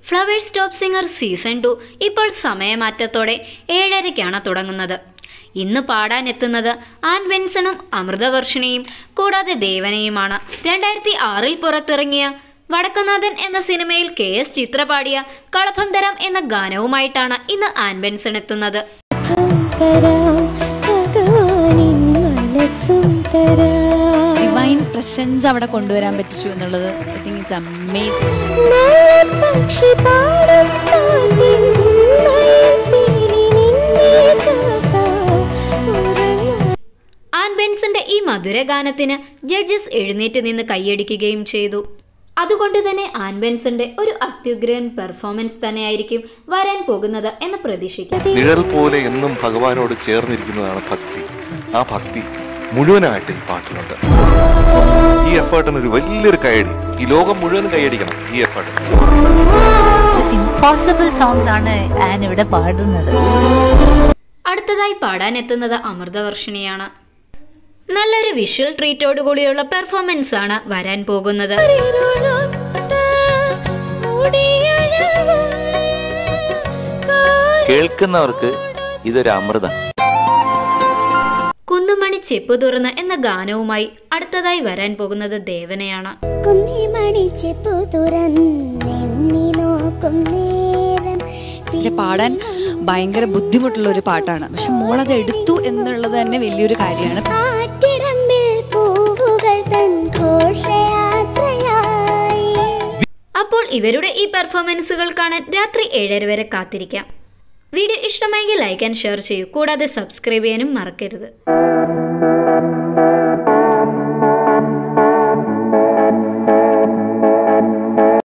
flowers Top Singer season two ഇപ്പോൾ സമയമാറ്റത്തോടെ ഏഴരയ്ക്കാണ് തുടങ്ങുന്നത് ഇന്ന് പാടാനെത്തുന്നത് ആൻ വെൻസണും അമൃതവർഷിണിയും കൂടാതെ ദേവനയുമാണ് രണ്ടായിരത്തി ആറിൽ പുറത്തിറങ്ങിയ വടക്കുനാഥൻ എന്ന സിനിമയിൽ കെ എസ് ചിത്ര പാടിയ കളഭം തരം എന്ന ഗാനവുമായിട്ടാണ് ഇന്ന് ആൻ വെൻസൺ എത്തുന്നത് തരാം ഭഗവാനിൻ മനസ്സും തരാം ഡിവൈൻ പ്രസൻസ് അവിടെ കൊണ്ടുവരാൻ പറ്റിച്ചു എന്നുള്ളത് ഐ തിങ്ക് ഇറ്റ്സ് അമേസിങ് പക്ഷി പാടും കാട്ടിൽ മയിൽപ്പീലി നിന്നെ ചാർത്താം ഉറങ്ങാൻ ആൻ ബെൻസന്റെ ഈ മധുര ഗാനത്തിന് ജഡ്ജസ് എഴുന്നേറ്റ് നിന്ന് കൈയടിക്കുകയും ചെയ്തു അതുകൊണ്ട് തന്നെ ആൻ ബെൻസന്റെ ഒരു അത്യുഗ്രൻ പെർഫോമൻസ് തന്നെയായിരിക്കും വരാൻ പോകുന്നത് എന്ന് പ്രതീക്ഷിക്കാം നിഴൽ പോലെ എന്നും ഭഗവാനോട് ചേർന്നിരിക്കുന്നതാണ് ഭക്തി ആ ഭക്തി മുഴുവനായിട്ട് ഈ പാട്ടിലുണ്ട് ഈ എഫേർട്ടിന് ഒരു വലിയൊരു കൈയടി ഈ ലോകം മുഴുവനും കൈയടിക്കണം ഈ എഫേർട്ട് ഇമ്പോസിബിൾ സോങ്സ് ആണ് ആൻ ഇവിടെ പാടുന്നത് അടുത്തതായി പാടാനെത്തുന്നത് അമൃതവർഷിണിയാണ് നല്ലൊരു വിഷ്വൽ ട്രീറ്റോട് കൂടിയുള്ള പെർഫോമൻസ് ആണ് വരാൻ പോകുന്നത് ഇരുളൊത്ത മുടിയഴകും കേൾക്കുന്നവർക്ക് ഇതൊരു അമൃതം കുന്നുമണി ചെപ്പു തുറന്ന് എന്ന ഗാനവുമായി അടുത്തതായി വരാൻ പോകുന്നത് ദേവനയാണ് കുന്നിമണിച്ചെപ്പു തുറന്നെണ്ണി നോക്കും നേരം പക്ഷെ പാടാൻ ഭയങ്കര ബുദ്ധിമുട്ടുള്ള ഒരു പാട്ടാണ് പക്ഷെ മോളത് എടുത്തു എന്നുള്ളത് തന്നെ വലിയൊരു കാര്യമാണ് ആറ്റിറമ്പിൽ പൂവുകൾ തൻ ഘോഷയാത്രയായി അപ്പോൾ ഇവരുടെ ഈ പെർഫോമൻസുകൾ കാണാൻ രാത്രി ഏഴര വരെ കാത്തിരിക്കാം വീഡിയോ ഇഷ്ടമായെങ്കിൽ ലൈക്ക് ആൻഡ് ഷെയർ ചെയ്യൂ കൂടാതെ സബ്സ്ക്രൈബ് ചെയ്യാനും മറക്കരുത്